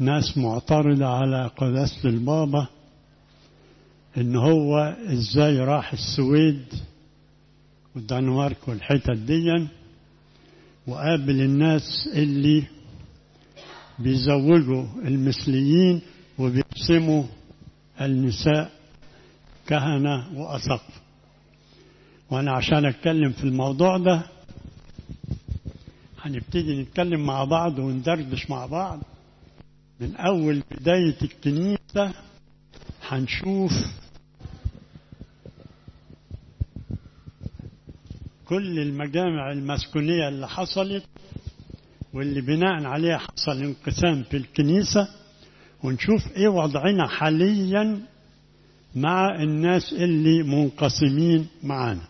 ناس معترضة على قداسة البابا إن هو إزاي راح السويد والدنمارك والحتت دي وقابل الناس اللي بيزوجوا المثليين وبيقسموا النساء كهنة وأساقفة وأنا عشان أتكلم في الموضوع ده هنبتدي نتكلم مع بعض وندردش مع بعض من أول بداية الكنيسة هنشوف كل المجامع المسكونية اللي حصلت واللي بناء عليها حصل انقسام في الكنيسة ونشوف ايه وضعنا حاليا مع الناس اللي منقسمين معانا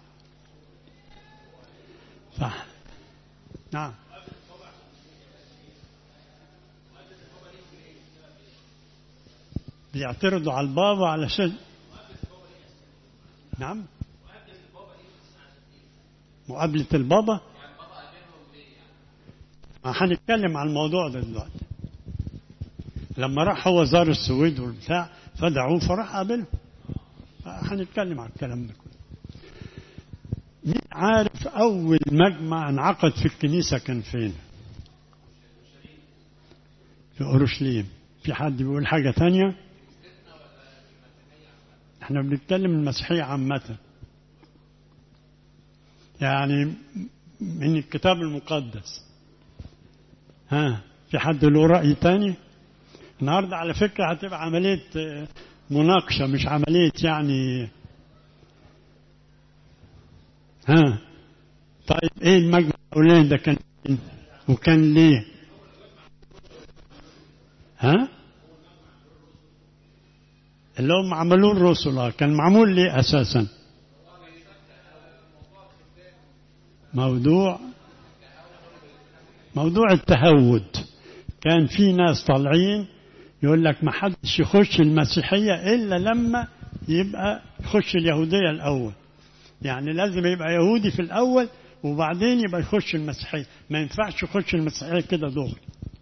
صح نعم بيعترضوا على البابا علشان نعم مقابلة البابا ما هنتكلم عن الموضوع ده دلوقتي لما راح هو زار السويد والبتاع فدعوه فراح قابله هنتكلم عن الكلام ده كله مين عارف أول مجمع انعقد في الكنيسة كان فين؟ في أورشليم في حد بيقول حاجة تانية؟ احنا بنتكلم المسيحية عامة يعني من الكتاب المقدس ها في حد له رأي تاني النهاردة على فكرة هتبقى عملية مناقشة مش عملية يعني ها طيب ايه المجمع الاولاني ده كان وكان ليه ها اللي هم عملوه الرسل كان معمول ليه اساسا موضوع موضوع التهود كان في ناس طالعين يقول لك ما حدش يخش المسيحية إلا لما يبقى يخش اليهودية الأول يعني لازم يبقى يهودي في الأول وبعدين يبقى يخش المسيحية ما ينفعش يخش المسيحية كده دغري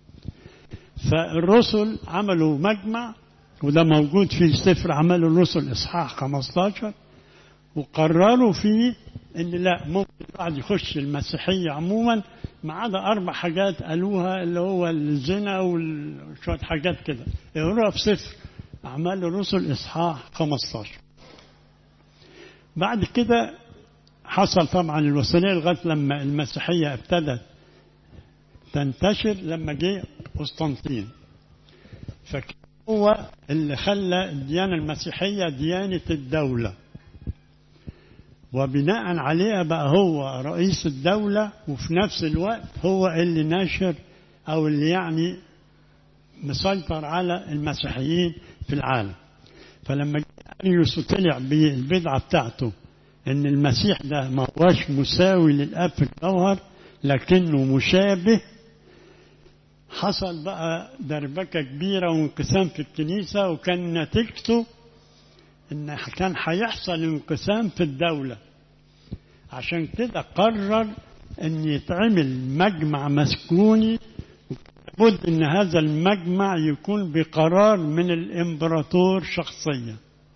فالرسل عملوا مجمع وده موجود في سفر أعمال الرسل إصحاح 15 وقرروا فيه ان لا ممكن الواحد يخش المسيحيه عموما ما عدا اربع حاجات قالوها اللي هو الزنا وشويه حاجات كده اقروها في سفر اعمال الرسل اصحاح 15 بعد كده حصل طبعا الوثنيه لغايه لما المسيحيه ابتدت تنتشر لما جه قسطنطين فكان هو اللي خلى الديانه المسيحيه ديانه الدوله وبناء عليها بقى هو رئيس الدولة وفي نفس الوقت هو اللي ناشر أو اللي يعني مسيطر على المسيحيين في العالم فلما أريوس طلع بالبدعة بتاعته إن المسيح ده ما هوش مساوي للأب في الجوهر لكنه مشابه حصل بقى دربكة كبيرة وانقسام في الكنيسة وكان نتيجته ان كان هيحصل انقسام في الدولة عشان كده قرر ان يتعمل مجمع مسكوني لابد ان هذا المجمع يكون بقرار من الامبراطور شخصيا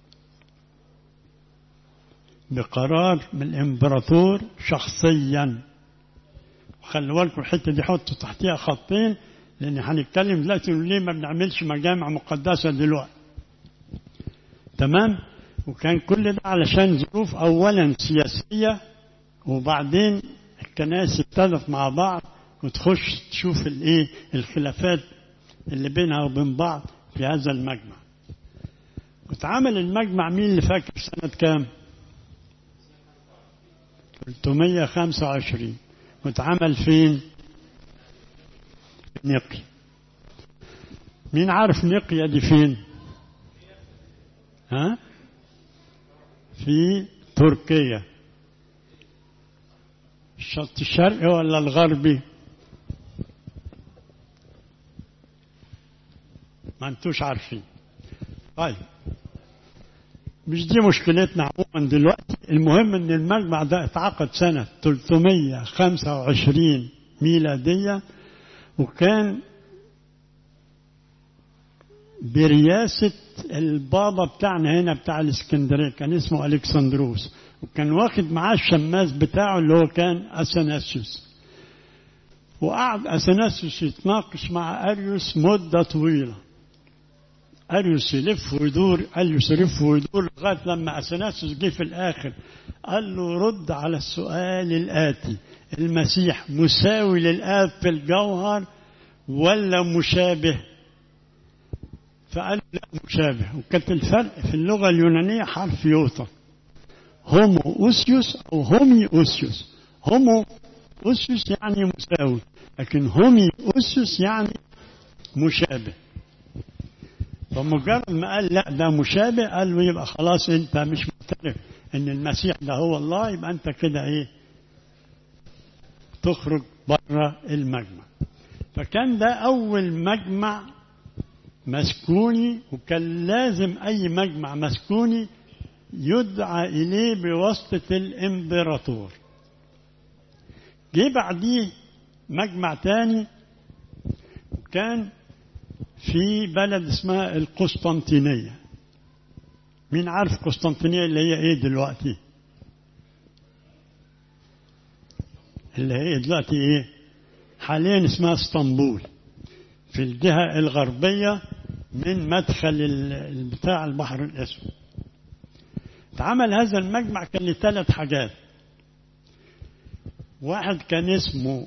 بقرار من الامبراطور شخصيا خلوا بالكم الحته دي حطوا تحتيها خطين لان هنتكلم دلوقتي ليه ما بنعملش مجامع مقدسه دلوقتي تمام وكان كل ده علشان ظروف اولا سياسيه وبعدين الكنائس ابتدت مع بعض وتخش تشوف الايه الخلافات اللي بينها وبين بعض في هذا المجمع واتعمل المجمع مين اللي فاكر سنة كام 325 واتعمل فين نقي مين عارف نقيا دي فين ها في تركيا الشط الشرقي ولا الغربي ما انتوش عارفين طيب مش دي مشكلتنا عموما دلوقتي المهم ان المجمع ده اتعقد سنة 325 ميلادية وكان برياسة البابا بتاعنا هنا بتاع الاسكندرية كان اسمه ألكسندروس وكان واخد معاه الشماس بتاعه اللي هو كان أثناسيوس وقعد أثناسيوس يتناقش مع أريوس مدة طويلة أريوس يلف ويدور أريوس يلف ويدور لغاية لما أثناسيوس جه في الآخر قال له رد على السؤال الآتي المسيح مساوي للآب في الجوهر ولا مشابه فقال لا مشابه وكانت الفرق في اللغة اليونانية حرف يوطى هومو أوسيوس أو هومي أوسيوس هومو أوسيوس يعني مساوي لكن هومي أوسيوس يعني مشابه فمجرد ما قال لا ده مشابه قال له يبقى خلاص انت مش معترف ان المسيح ده هو الله يبقى انت كده ايه تخرج بره المجمع فكان ده اول مجمع مسكوني وكان لازم اي مجمع مسكوني يدعى اليه بواسطه الامبراطور جه بعديه مجمع تاني كان في بلد اسمها القسطنطينية مين عارف قسطنطينية اللي هي ايه دلوقتي اللي هي دلوقتي ايه حاليا اسمها اسطنبول في الجهة الغربية من مدخل بتاع البحر الأسود اتعمل هذا المجمع كان لثلاث حاجات واحد كان اسمه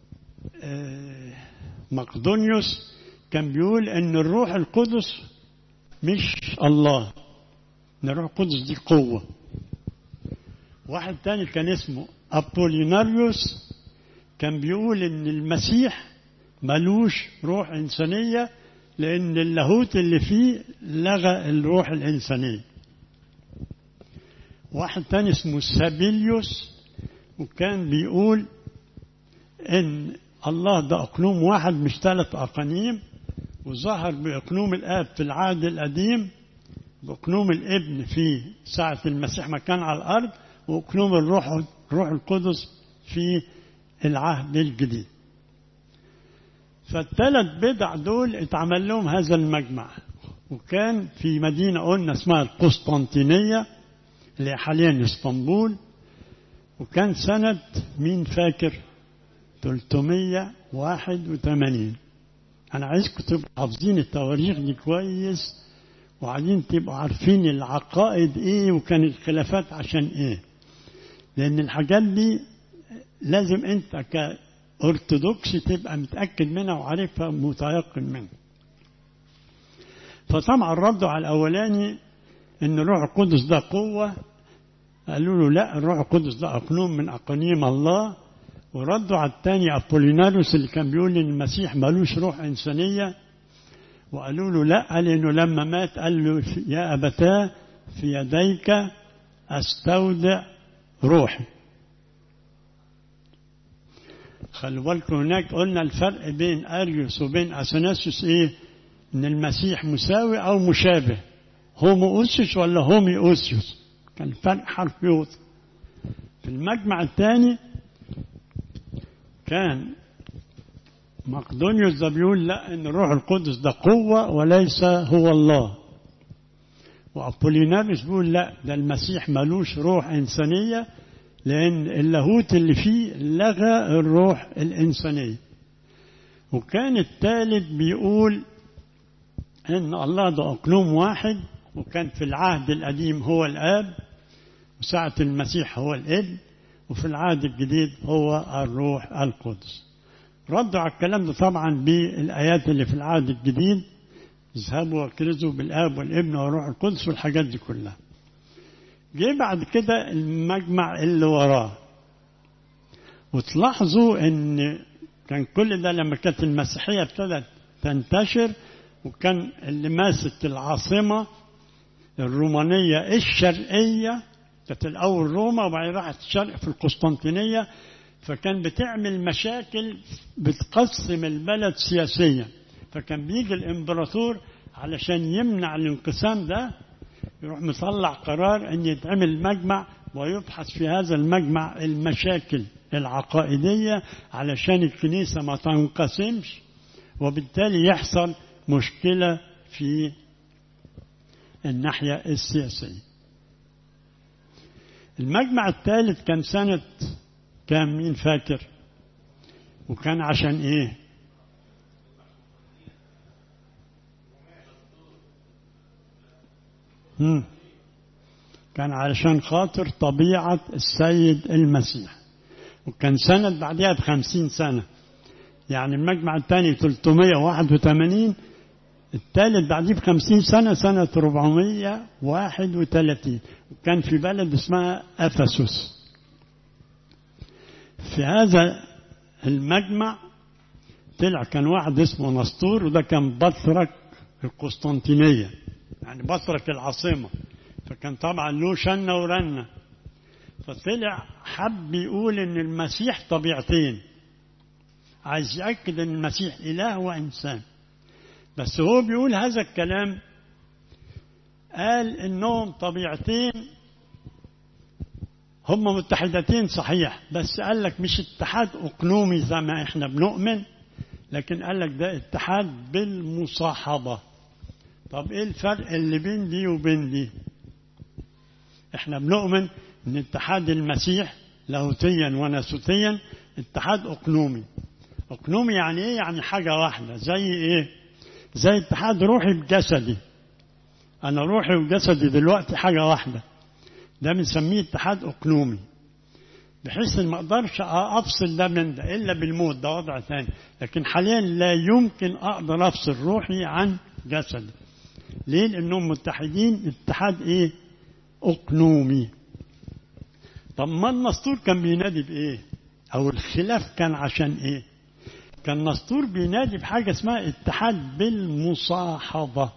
مقدونيوس كان بيقول ان الروح القدس مش الله ان الروح القدس دي قوة واحد تاني كان اسمه أبوليناريوس كان بيقول ان المسيح ملوش روح إنسانية لأن اللاهوت اللي فيه لغى الروح الإنسانية واحد تاني اسمه سابيليوس وكان بيقول ان الله ده اقنوم واحد مش ثلاث اقانيم وظهر باقنوم الاب في العهد القديم باقنوم الابن في ساعة المسيح ما كان على الارض واقنوم الروح الروح القدس في العهد الجديد فالثلاث بدع دول اتعمل لهم هذا المجمع وكان في مدينة قلنا اسمها القسطنطينية اللي حاليا اسطنبول وكان سنة مين فاكر 381 أنا عايزكم تبقوا حافظين التواريخ دي كويس وبعدين تبقوا عارفين العقائد إيه وكان الخلافات عشان إيه لأن الحاجات دي لازم أنت كأرثوذكس تبقى متأكد منها وعارفها ومتيقن منها فطبعا ردوا على الأولاني إن الروح القدس ده قوة قالوا له لا الروح القدس ده أقنوم من أقانيم الله وردوا على الثاني أبوليناريوس اللي كان بيقول إن المسيح ملوش روح إنسانية وقالوا له لا لأنه لما مات قال له يا أبتاه في يديك أستودع روحي خلوا بالكم هناك قلنا الفرق بين أريوس وبين أثناسيوس إيه؟ إن المسيح مساوي أو مشابه هومو أوسيوس ولا هومي أوسيوس كان فرق حرف يوطى في المجمع الثاني كان مقدونيوس ده بيقول لا ان الروح القدس ده قوة وليس هو الله وأبوليناريوس بيقول لا ده المسيح ملوش روح إنسانية لأن اللاهوت اللي فيه لغى الروح الإنسانية وكان الثالث بيقول إن الله ده أقلوم واحد وكان في العهد القديم هو الآب وساعة المسيح هو الابن وفي العهد الجديد هو الروح القدس ردوا على الكلام ده طبعا بالآيات اللي في العهد الجديد اذهبوا واكرزوا بالآب والابن والروح القدس والحاجات دي كلها جه بعد كده المجمع اللي وراه وتلاحظوا ان كان كل ده لما كانت المسيحية ابتدت تنتشر وكان اللي ماسك العاصمة الرومانية الشرقية كانت الأول روما وبعدين راحت الشرق في القسطنطينية فكان بتعمل مشاكل بتقسم البلد سياسيا فكان بيجي الإمبراطور علشان يمنع الانقسام ده يروح مطلع قرار أن يتعمل مجمع ويبحث في هذا المجمع المشاكل العقائدية علشان الكنيسة ما تنقسمش وبالتالي يحصل مشكلة في الناحية السياسية المجمع الثالث كان سنة كام مين فاكر وكان عشان ايه مم. كان علشان خاطر طبيعة السيد المسيح وكان سنة بعدها بخمسين سنة يعني المجمع الثاني 381 الثالث بعديه بخمسين سنة سنة 431 وكان في بلد اسمها أفسس في هذا المجمع طلع كان واحد اسمه نسطور وده كان بطرك القسطنطينية يعني بطرك العاصمة فكان طبعا له شنة ورنة فطلع حب يقول ان المسيح طبيعتين عايز يأكد ان المسيح إله وإنسان بس هو بيقول هذا الكلام قال انهم طبيعتين هم متحدتين صحيح بس قال لك مش اتحاد اقنومي زي ما احنا بنؤمن لكن قال لك ده اتحاد بالمصاحبه طب ايه الفرق اللي بين دي وبين دي احنا بنؤمن ان اتحاد المسيح لاهوتيا وناسوتيا اتحاد اقنومي اقنومي يعني ايه يعني حاجه واحده زي ايه زي اتحاد روحي بجسدي انا روحي وجسدي دلوقتي حاجه واحده ده بنسميه اتحاد اقنومي بحيث ان ما اقدرش افصل ده من ده الا بالموت ده وضع ثاني لكن حاليا لا يمكن اقدر افصل روحي عن جسدي ليه لانهم متحدين اتحاد ايه اقنومي طب ما النسطور كان بينادي بايه او الخلاف كان عشان ايه كان نسطور بينادي بحاجه اسمها اتحاد بالمصاحبه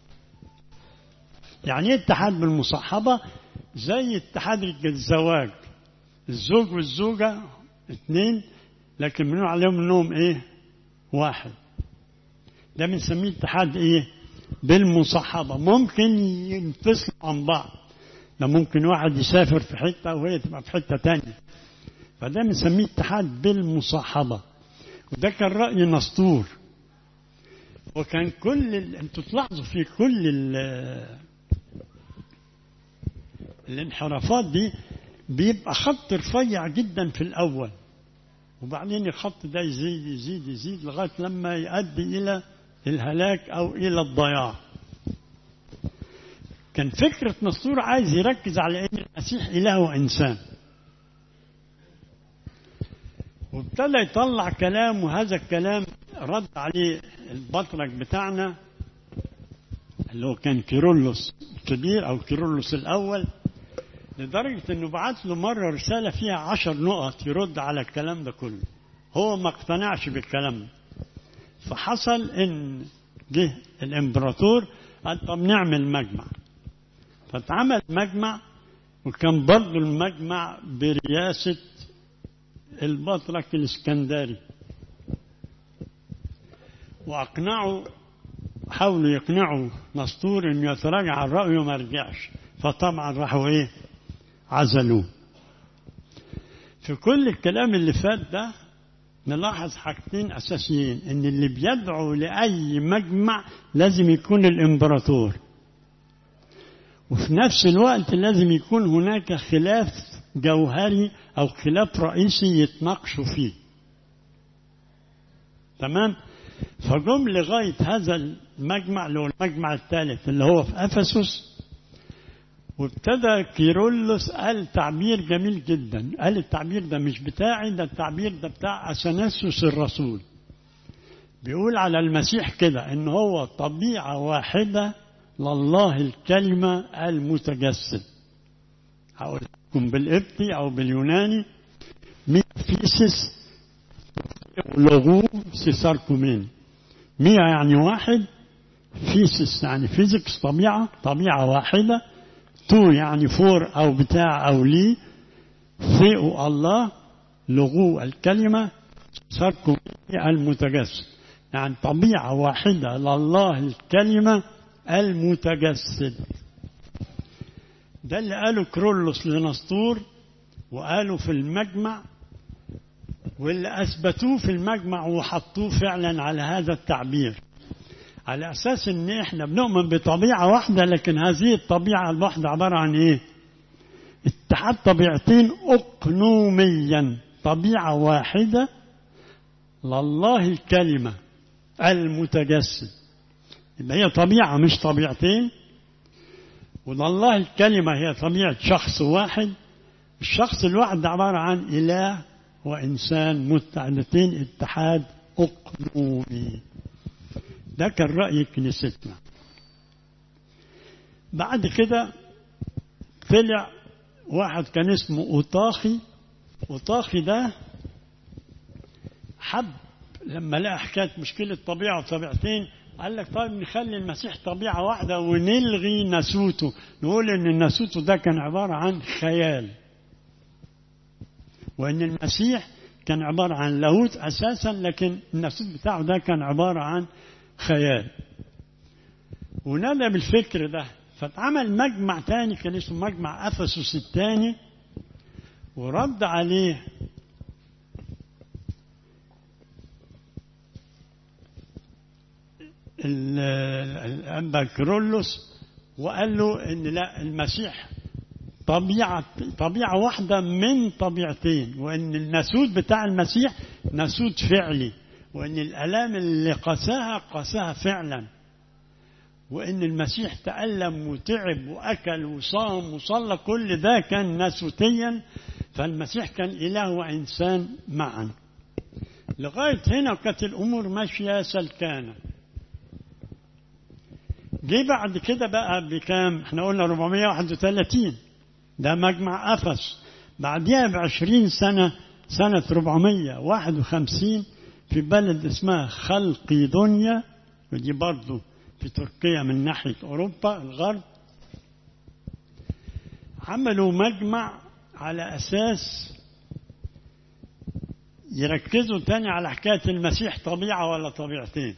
يعني ايه اتحاد بالمصاحبه زي اتحاد الزواج الزوج والزوجة اثنين لكن بنقول عليهم انهم ايه واحد ده بنسميه اتحاد ايه بالمصاحبة ممكن ينفصلوا عن بعض ده ممكن واحد يسافر في حتة وهي تبقى في حتة تانية فده بنسميه اتحاد بالمصاحبة وده كان رأي نسطور وكان كل ال... انتوا تلاحظوا في كل ال... الانحرافات دي بيبقى خط رفيع جدا في الأول وبعدين الخط ده يزيد يزيد يزيد لغاية لما يؤدي إلى الهلاك أو إلى الضياع كان فكرة نسطور عايز يركز على أن المسيح إله وإنسان وابتدى يطلع كلام وهذا الكلام رد عليه البطرك بتاعنا اللي هو كان كيرلس الكبير أو كيرلس الأول لدرجة انه بعت له مرة رسالة فيها عشر نقط يرد على الكلام ده كله هو ما اقتنعش بالكلام ده فحصل ان جه الامبراطور قال طب نعمل مجمع فاتعمل مجمع وكان برضه المجمع برياسة البطرك الاسكندري وأقنعوا حاولوا يقنعوا نسطور انه يتراجع عن رأيه وما رجعش فطبعا راحوا ايه عزلوه في كل الكلام اللي فات ده نلاحظ حاجتين أساسيين إن اللي بيدعو لأي مجمع لازم يكون الإمبراطور وفي نفس الوقت لازم يكون هناك خلاف جوهري أو خلاف رئيسي يتناقشوا فيه تمام فجم لغاية هذا المجمع اللي هو المجمع الثالث اللي هو في أفسس وابتدى كيرلس قال تعبير جميل جدا قال التعبير ده مش بتاعي ده التعبير ده بتاع أثناسيوس الرسول بيقول على المسيح كده ان هو طبيعة واحدة لله الكلمة المتجسد هقول لكم بالقبطي او باليوناني ميفيسس لغو سيساركومين مية يعني واحد فيسس يعني فيزيكس طبيعة طبيعة واحدة تو يعني فور أو بتاع أو لي ثيء الله لغو الكلمة سركم المتجسد يعني طبيعة واحدة لله الكلمة المتجسد ده اللي قاله كرولوس لنسطور وقالوا في المجمع واللي أثبتوه في المجمع وحطوه فعلا على هذا التعبير على أساس إن إحنا بنؤمن بطبيعة واحدة لكن هذه الطبيعة الواحدة عبارة عن إيه؟ اتحاد طبيعتين أقنوميا طبيعة واحدة لله الكلمة المتجسد يبقى هي طبيعة مش طبيعتين ولله الكلمة هي طبيعة شخص واحد الشخص الواحد ده عبارة عن إله وإنسان متحدتين اتحاد أقنومي ده كان رأي كنيستنا بعد كده طلع واحد كان اسمه أوطاخي أوطاخي ده حب لما لقى حكاية مشكلة طبيعة وطبيعتين قال لك طيب نخلي المسيح طبيعة واحدة ونلغي ناسوته نقول إن الناسوته ده كان عبارة عن خيال وإن المسيح كان عبارة عن لاهوت أساسا لكن الناسوت بتاعه ده كان عبارة عن خيال وندم الفكر ده فاتعمل مجمع تاني كان اسمه مجمع أفسس الثاني ورد عليه الأنبا كرولوس وقال له إن لا المسيح طبيعة طبيعة واحدة من طبيعتين وإن الناسوت بتاع المسيح ناسوت فعلي وإن الآلام اللي قساها قساها فعلا وإن المسيح تألم وتعب وأكل وصام وصلى كل ده كان ناسوتيا فالمسيح كان إله وإنسان معا لغاية هنا كانت الأمور ماشية سلكانة جه بعد كده بقى بكام احنا قلنا 431 ده مجمع أفس بعديها بعشرين سنة سنة 451 في بلد اسمها خلقيدونيا ودي برضه في تركيا من ناحية أوروبا الغرب عملوا مجمع على أساس يركزوا تاني على حكاية المسيح طبيعة ولا طبيعتين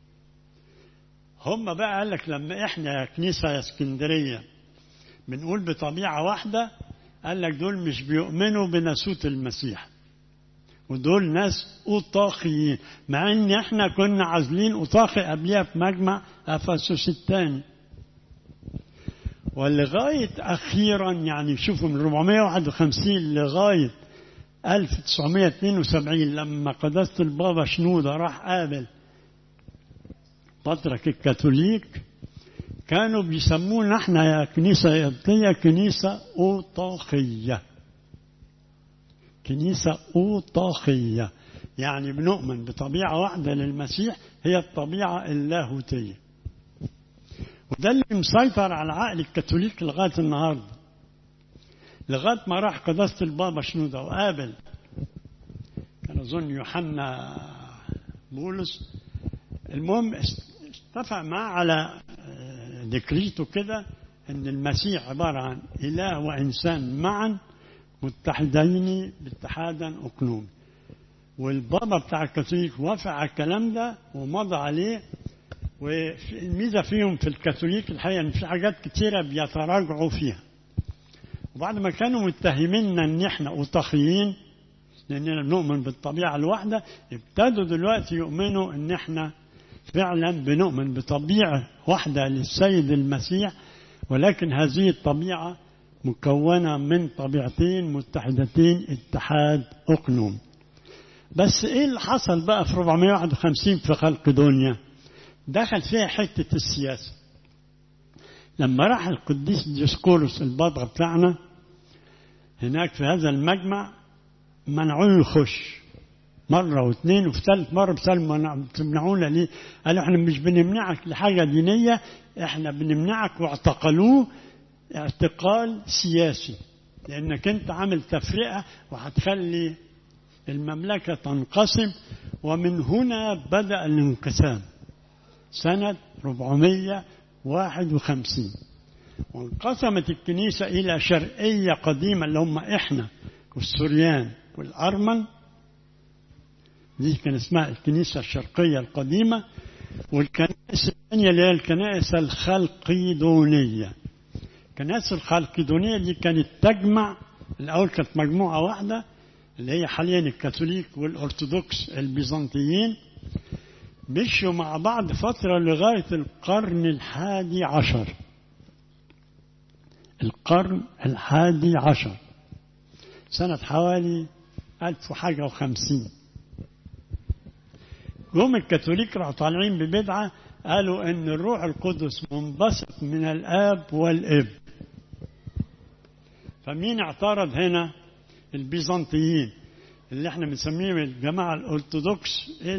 هم بقى قال لك لما احنا يا كنيسة يا اسكندرية بنقول بطبيعة واحدة قال لك دول مش بيؤمنوا بناسوت المسيح ودول ناس أوطاخيين مع ان احنا كنا عازلين أوطاخي قبلها في مجمع أفسس الثاني ولغاية أخيرا يعني شوفوا من 451 لغاية 1972 لما قداسة البابا شنودة راح قابل بطرك الكاثوليك كانوا بيسمونا احنا يا كنيسة يبطية كنيسة أوطاخية كنيسة أوطاخية يعني بنؤمن بطبيعة واحدة للمسيح هي الطبيعة اللاهوتية وده اللي مسيطر على عقل الكاثوليك لغاية النهاردة لغاية ما راح قداسة البابا شنودة وقابل كان أظن يوحنا بولس المهم اتفق معاه على ديكريته كده ان المسيح عبارة عن اله وانسان معا متحدين باتحادا اقنومي والبابا بتاع الكاثوليك وافق على الكلام ده ومضى عليه والميزة فيهم في الكاثوليك الحقيقة ان في حاجات كتيرة بيتراجعوا فيها وبعد ما كانوا متهميننا ان احنا اوطاخيين لاننا بنؤمن بالطبيعة الواحدة ابتدوا دلوقتي يؤمنوا ان احنا فعلا بنؤمن بطبيعة واحدة للسيد المسيح ولكن هذه الطبيعة مكونة من طبيعتين متحدتين اتحاد أقنوم بس ايه اللي حصل بقى في 451 في خلق دنيا دخل فيها حتة السياسة لما راح القديس ديسكورس البابا بتاعنا هناك في هذا المجمع منعوه يخش مرة واثنين وفي ثالث مرة بتمنعونا ليه؟ قالوا احنا مش بنمنعك لحاجة دينية احنا بنمنعك واعتقلوه اعتقال سياسي لأنك أنت عامل تفرقة وهتخلي المملكة تنقسم ومن هنا بدأ الانقسام سنة 451 وانقسمت الكنيسة إلى شرقية قديمة اللي هم إحنا والسوريان والأرمن دي كان اسمها الكنيسة الشرقية القديمة والكنائس الثانية اللي هي الكنائس الخلقيدونية الكنائس الخلقيدونية دي كانت تجمع الأول كانت مجموعة واحدة اللي هي حاليا الكاثوليك والأرثوذكس البيزنطيين مشوا مع بعض فترة لغاية القرن الحادي عشر القرن الحادي عشر سنة حوالي ألف وحاجة وخمسين جم الكاثوليك راحوا طالعين ببدعة قالوا إن الروح القدس منبثق من الآب والابن فمين اعترض هنا البيزنطيين اللي احنا بنسميهم الجماعة الأرثوذكس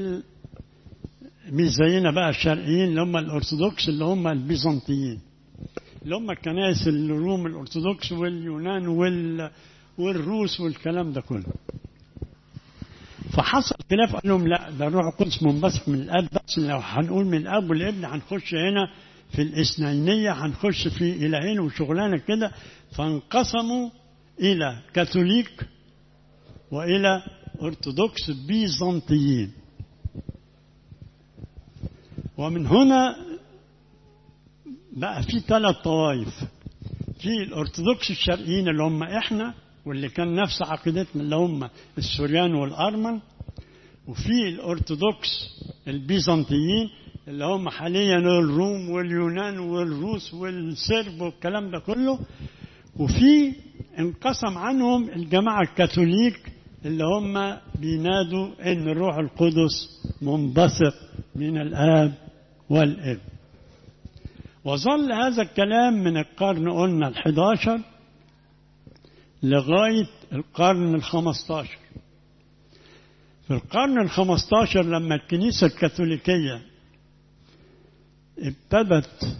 مش زينا بقى الشرقيين اللي هم الأرثوذكس اللي هم البيزنطيين اللي هم الكنائس الروم الأرثوذكس واليونان وال والروس والكلام ده كله فحصل خلاف قال لهم لا ده الروح القدس منبثق من الاب بس لو هنقول من الاب والابن هنخش هنا في الاثنينيه هنخش في الهين وشغلانه كده فانقسموا الى كاثوليك والى ارثوذكس بيزنطيين ومن هنا بقى في ثلاث طوائف في الارثوذكس الشرقيين اللي هم احنا واللي كان نفس عقيدتنا اللي هم السوريان والارمن وفي الارثوذكس البيزنطيين اللي هم حاليا الروم واليونان والروس والسرب والكلام ده كله وفي انقسم عنهم الجماعة الكاثوليك اللي هم بينادوا ان الروح القدس منبثق من الاب والابن وظل هذا الكلام من القرن قلنا الحداشر لغاية القرن الخمستاشر في القرن الخمستاشر لما الكنيسة الكاثوليكية ابتدت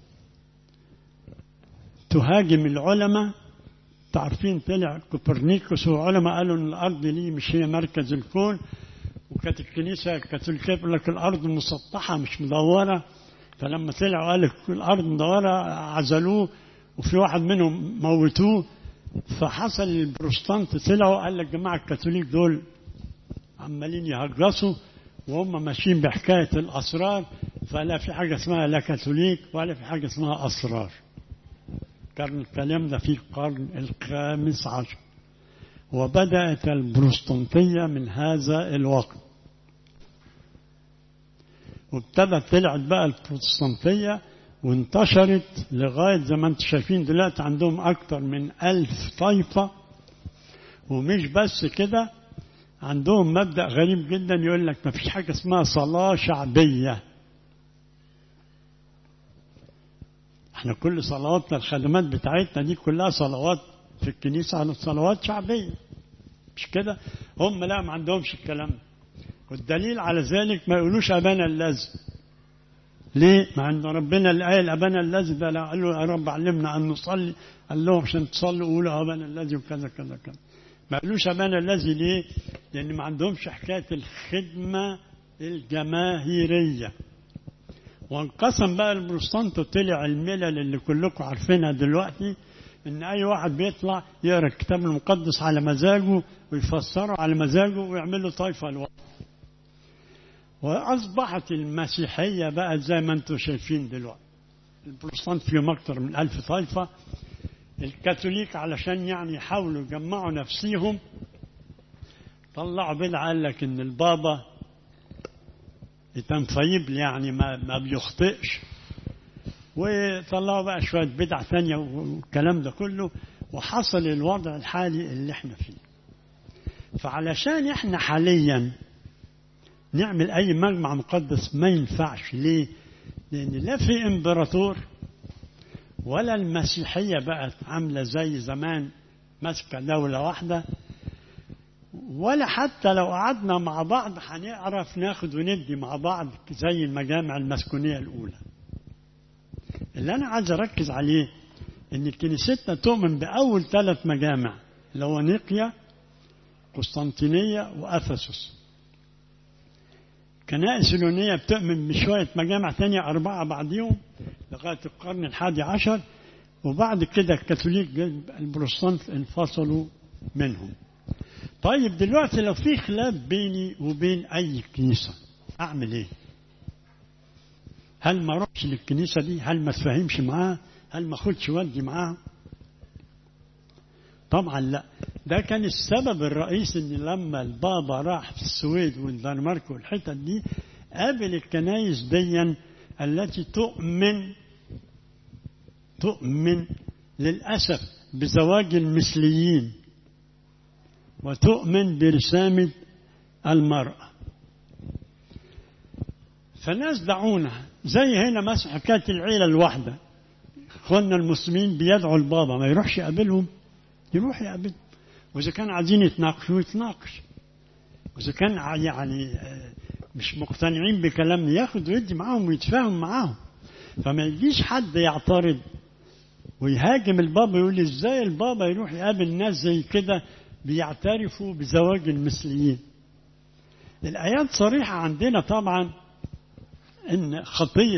تهاجم العلماء تعرفين طلع كوبرنيكوس وعلماء قالوا ان الارض دي مش هي مركز الكون وكانت الكنيسه الكاثوليكيه بتقول لك الارض مسطحه مش مدوره فلما طلعوا قال الارض مدوره عزلوه وفي واحد منهم موتوه فحصل البروستانت طلعوا قال لك جماعه الكاثوليك دول عمالين يهجصوا وهم ماشيين بحكايه الاسرار فلا في حاجه اسمها لا كاثوليك ولا في حاجه اسمها اسرار كان الكلام ده في القرن الخامس عشر وبدأت البروستانتية من هذا الوقت وابتدت طلعت بقى البروتستانتية وانتشرت لغاية زي ما انتم شايفين دلوقتي عندهم أكثر من ألف طائفة ومش بس كده عندهم مبدأ غريب جدا يقول لك ما فيش حاجة اسمها صلاة شعبية احنا كل صلواتنا الخدمات بتاعتنا دي كلها صلوات في الكنيسة على صلوات شعبية مش كده هم لا ما عندهمش الكلام ده والدليل على ذلك ما يقولوش أبانا الذي ليه؟ مع أن ربنا اللي قال أبانا الذي ده لا قال له يا رب علمنا أن نصلي قال لهم عشان تصلوا قولوا أبانا الذي وكذا كذا كذا ما قالوش أبانا الذي ليه؟ لأن ما عندهمش حكاية الخدمة الجماهيرية وانقسم بقى البروتستانت وطلع الملل اللي كلكم عارفينها دلوقتي ان اي واحد بيطلع يقرا الكتاب المقدس على مزاجه ويفسره على مزاجه ويعمل له طائفه لوحده واصبحت المسيحيه بقى زي ما انتم شايفين دلوقتي البروتستانت فيهم اكثر من ألف طائفه الكاثوليك علشان يعني يحاولوا يجمعوا نفسيهم طلعوا بدعه قال لك ان البابا تنفيبل يعني ما, ما بيخطئش وطلعوا بقى شوية بدع ثانية والكلام ده كله وحصل الوضع الحالي اللي احنا فيه فعلشان احنا حاليا نعمل اي مجمع مقدس ما ينفعش ليه لان لا في امبراطور ولا المسيحية بقت عاملة زي زمان ماسكة دولة واحدة ولا حتى لو قعدنا مع بعض هنعرف ناخد وندي مع بعض زي المجامع المسكونية الأولى اللي أنا عايز أركز عليه إن كنيستنا تؤمن بأول ثلاث مجامع اللي هو نيقيا قسطنطينية وأفسس كنائس اليونية بتؤمن بشوية مجامع تانية أربعة بعديهم لغاية القرن الحادي عشر وبعد كده الكاثوليك البروتستانت انفصلوا منهم طيب دلوقتي لو في خلاف بيني وبين أي كنيسة أعمل إيه؟ هل ما أروحش للكنيسة دي؟ هل ما أتفاهمش معاها؟ هل ما أخدش ودي معاها؟ طبعا لا ده كان السبب الرئيسي ان لما البابا راح في السويد والدنمارك والحتت دي قابل الكنايس ديا التي تؤمن تؤمن للأسف بزواج المثليين وتؤمن برسامة المرأة فناس دعونا زي هنا مثلا حكاية العيلة الواحدة اخواننا المسلمين بيدعوا البابا ما يروحش يقابلهم يروح يقابلهم واذا كان عايزين يتناقشوا يتناقش واذا كان يعني مش مقتنعين بكلامنا ياخد ويدي معاهم ويتفاهم معاهم فما يجيش حد يعترض ويهاجم البابا يقول ازاي البابا يروح يقابل ناس زي كده بيعترفوا بزواج المثليين الآيات صريحة عندنا طبعا إن خطية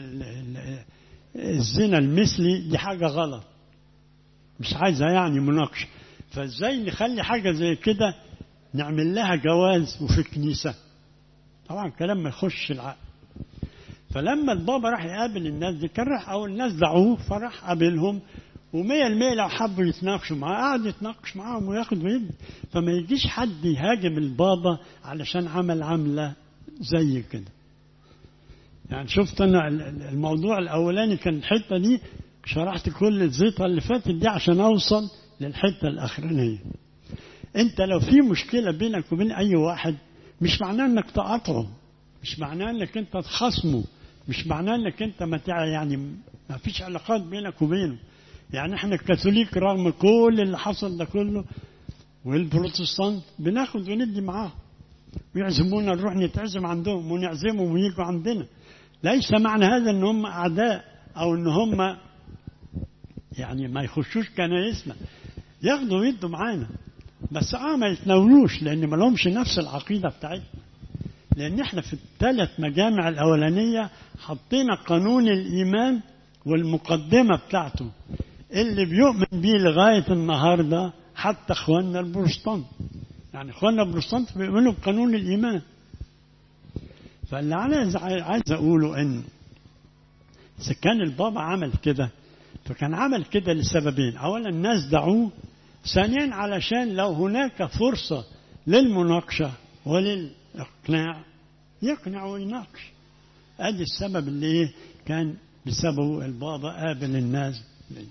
الزنا المثلي دي حاجة غلط مش عايزة يعني مناقشة فازاي نخلي حاجة زي كده نعمل لها جواز وفي كنيسة طبعا كلام ما يخش العقل فلما البابا راح يقابل الناس دي كان راح أو الناس دعوه فراح قابلهم ومية المية لو حبوا يتناقشوا معاه قعد يتناقش معاهم وياخد ويدي فما يجيش حد يهاجم البابا علشان عمل عملة زي كده يعني شفت أنا الموضوع الأولاني كان الحتة دي شرحت كل الزيطة اللي فاتت دي عشان أوصل للحتة الأخرانية أنت لو في مشكلة بينك وبين أي واحد مش معناه إنك تقاطعه مش معناه إنك أنت تخصمه مش معناه إنك أنت ما يعني ما فيش علاقات بينك وبينه يعني احنا الكاثوليك رغم كل اللي حصل ده كله والبروتستانت بناخد وندي معاهم ويعزمونا نروح نتعزم عندهم ونعزمهم ويجوا عندنا ليس معنى هذا ان هم اعداء او ان هم يعني ما يخشوش كنايسنا ياخدوا ويدوا معانا بس اه ما يتناولوش لان ما لهمش نفس العقيده بتاعتنا لان احنا في الثلاث مجامع الاولانيه حطينا قانون الايمان والمقدمه بتاعته اللي بيؤمن بيه لغايه النهارده حتى اخواننا البروتستانت يعني اخواننا البروتستانت بيؤمنوا بقانون الايمان فاللي انا عايز اقوله ان اذا كان البابا عمل كده فكان عمل كده لسببين اولا الناس دعوه ثانيا علشان لو هناك فرصه للمناقشه وللاقناع يقنع ويناقش ادي السبب اللي ايه كان بسببه البابا قابل الناس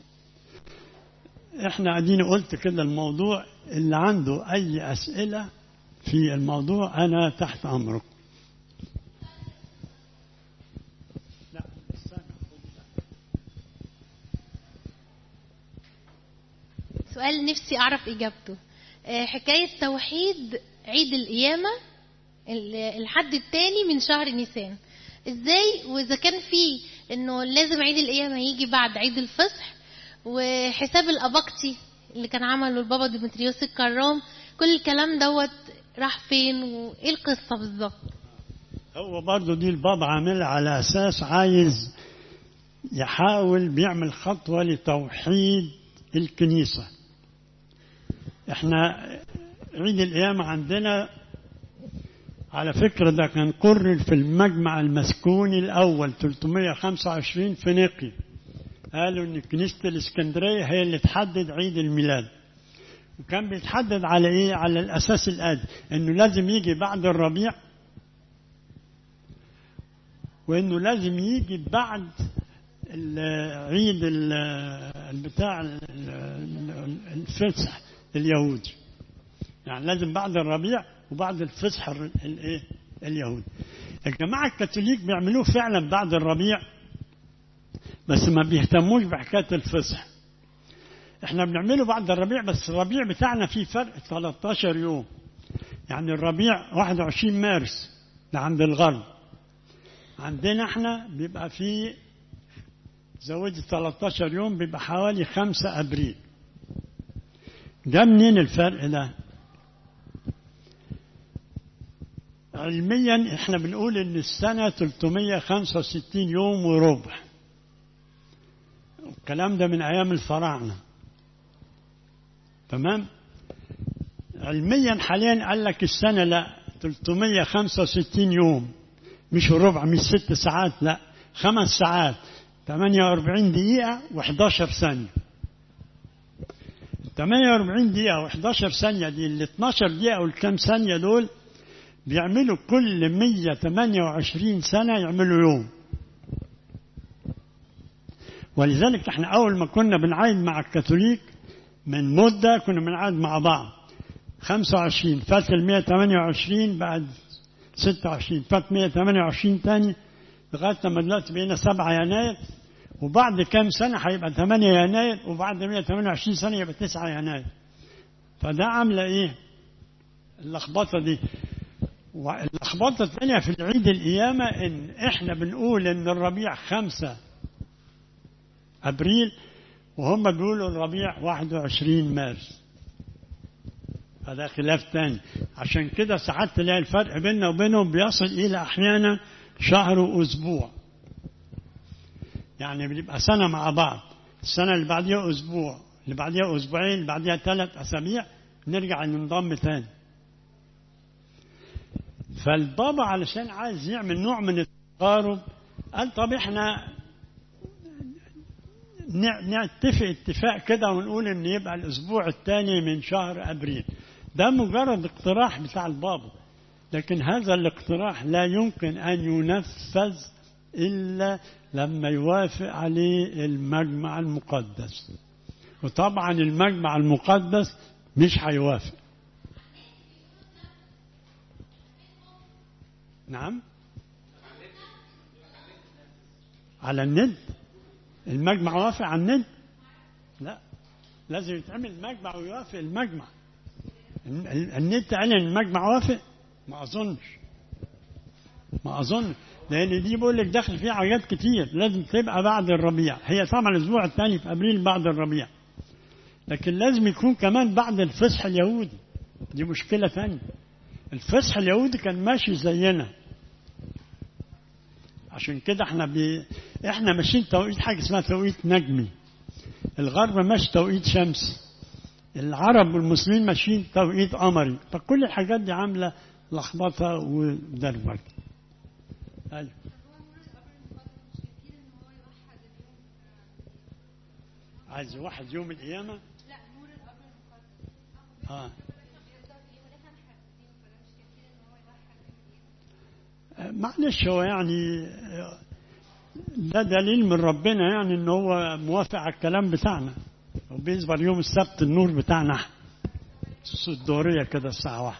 احنا اديني قلت كده الموضوع اللي عنده اي اسئله في الموضوع انا تحت امرك سؤال نفسي اعرف اجابته حكايه توحيد عيد القيامه الحد الثاني من شهر نيسان ازاي واذا كان في انه لازم عيد القيامه يجي بعد عيد الفصح وحساب الاباقتي اللي كان عمله البابا ديمتريوس الكرام كل الكلام دوت راح فين وايه القصه بالظبط هو برضه دي البابا عاملها على اساس عايز يحاول بيعمل خطوه لتوحيد الكنيسه احنا عيد القيامه عندنا على فكرة ده كان قرر في المجمع المسكوني الأول 325 في نقي قالوا إن كنيسة الإسكندرية هي اللي تحدد عيد الميلاد وكان بيتحدد على إيه؟ على الأساس الآتي إنه لازم يجي بعد الربيع وإنه لازم يجي بعد عيد البتاع الفسح اليهودي يعني لازم بعد الربيع وبعد الفصح الايه اليهود الجماعه الكاثوليك بيعملوه فعلا بعد الربيع بس ما بيهتموش بحكايه الفصح احنا بنعمله بعد الربيع بس الربيع بتاعنا فيه فرق 13 يوم يعني الربيع 21 مارس ده عند الغرب عندنا احنا بيبقى فيه زودت 13 يوم بيبقى حوالي 5 ابريل جه منين الفرق ده علميا احنا بنقول ان السنة 365 يوم وربع الكلام ده من ايام الفراعنة تمام علميا حاليا قال لك السنة لا 365 يوم مش ربع مش ست ساعات لا خمس ساعات 48 دقيقة و11 ثانية 48 دقيقة و11 ثانية دي ال 12 دقيقة والكام ثانية دول بيعملوا كل 128 سنة يعملوا يوم ولذلك احنا أول ما كنا بنعايد مع الكاثوليك من مدة كنا بنعايد مع بعض 25 فات ال 128 بعد 26 فات 128 تاني لغاية لما دلوقتي بقينا 7 يناير وبعد كام سنة هيبقى 8 يناير وبعد 128 سنة يبقى 9 يناير فده عاملة ايه اللخبطة دي واللخبطة الثانية في العيد القيامة ان احنا بنقول ان الربيع خمسة ابريل وهم بيقولوا الربيع 21 مارس هذا خلاف تاني عشان كده ساعات تلاقي الفرق بيننا وبينهم بيصل الى احيانا شهر واسبوع يعني بنبقى سنة مع بعض السنة اللي بعديها أسبوع اللي بعديها أسبوعين اللي بعديها ثلاث أسابيع نرجع ننضم تاني فالبابا علشان عايز يعمل نوع من التقارب قال طب احنا نتفق اتفاق كده ونقول ان يبقى الاسبوع الثاني من شهر ابريل ده مجرد اقتراح بتاع البابا لكن هذا الاقتراح لا يمكن ان ينفذ الا لما يوافق عليه المجمع المقدس وطبعا المجمع المقدس مش هيوافق نعم على الند المجمع وافق على الند لا لازم يتعمل مجمع ويوافق المجمع النت قال ان المجمع وافق ما اظنش ما اظن لان دي بقول لك داخل فيها حاجات كتير لازم تبقى بعد الربيع هي طبعا الاسبوع الثاني في ابريل بعد الربيع لكن لازم يكون كمان بعد الفصح اليهودي دي مشكله ثانيه الفصح اليهودي كان ماشي زينا عشان كده احنا بي... احنا ماشيين توقيت حاجه اسمها توقيت نجمي الغرب ماشي توقيت شمسي العرب والمسلمين ماشيين توقيت قمري فكل الحاجات دي عامله لخبطه ودربكه ايوه عايز واحد يوم القيامه لا نور القبر المقدس اه بيقدر يقول احنا محددين فده مش كتير ان هو يوحد القيامة معلش هو يعني آه، ده دليل من ربنا يعني ان هو موافق على الكلام بتاعنا وبيظهر يوم السبت النور بتاعنا احنا. الدورية كده الساعة واحدة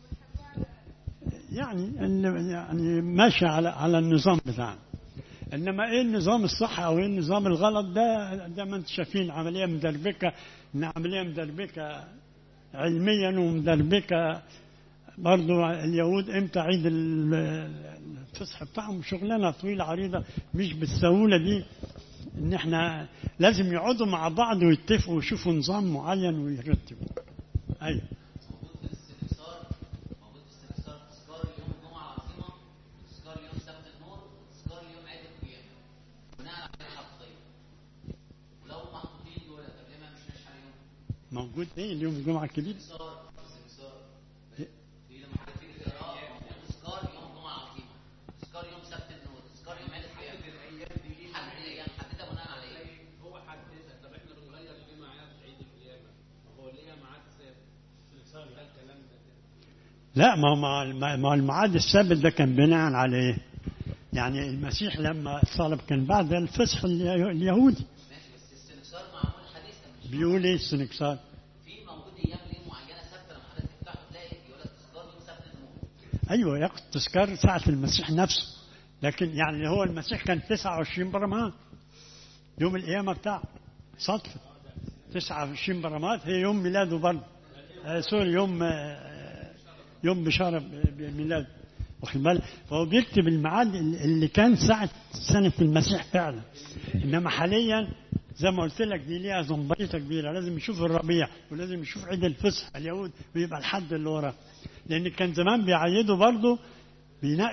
يعني ال- يعني ماشي على على النظام بتاعنا انما ايه النظام الصح او ايه النظام الغلط ده ده ما انتم شايفين عمليه مدربكه ان عمليه مدربكه علميا ومدربكه برضو اليهود امتى عيد ال- الفصح بتاعهم شغلانه طويله عريضه مش بالسهوله دي ان احنا لازم يقعدوا مع بعض ويتفقوا ويشوفوا نظام معين ويرتبوا ايوه موجود في الاستفسار موجود في الاستفسار تذكار يوم الجمعة العظيمة وتذكار يوم سبت النور وتذكار يوم عيد القيامة بناء على الحقيقة ولو محطوطين دول طب ليه ما مشناش عليهم؟ موجود ايه اليوم الجمعه الكبير استفسار استفسار دي لما حضرتك تيجي تقراه موجود تذكار يوم الجمعة العظيمة تذكار يوم سبت النور تذكار يوم عيد القيامة حدد الأيام حددها بناء على إيه؟ هو حددها طب احنا بنغير ليه ميعاد عيد القيامه؟ ما هو ليه ميعاد ثابت؟ ده الكلام ده لا ما هو مع الم- ما هو الميعاد الثابت ده كان بناء على ايه؟ يعني المسيح لما صلب كان بعد الفصح اليه- اليهودي ماشي بس الاستفسار معمول حديثا مش بيقول ايه السنكسار؟ في موجود أيام ليه معينة ثابتة لما حضرتك تفتحه تلاقي يقول لك تذكار يوم سبت النور ايوه ياخد تذكار ساعه المسيح نفسه لكن يعني هو المسيح كان 29 برمات يوم القيامه بتاعه صدفه 29 برمات هي يوم ميلاده برضه آه سوري يوم آه يوم بشاره ب- بميلاده واخد بالك فهو بيكتب الميعاد اللي كان ساعه سنه المسيح فعلا انما حاليا زي ما قلت لك دي ليها زنبريطه كبيره لازم يشوف الربيع ولازم يشوف عيد الفصح اليهود ويبقى الحد اللي وراه لان كان زمان بيعيدوا برضه بينقي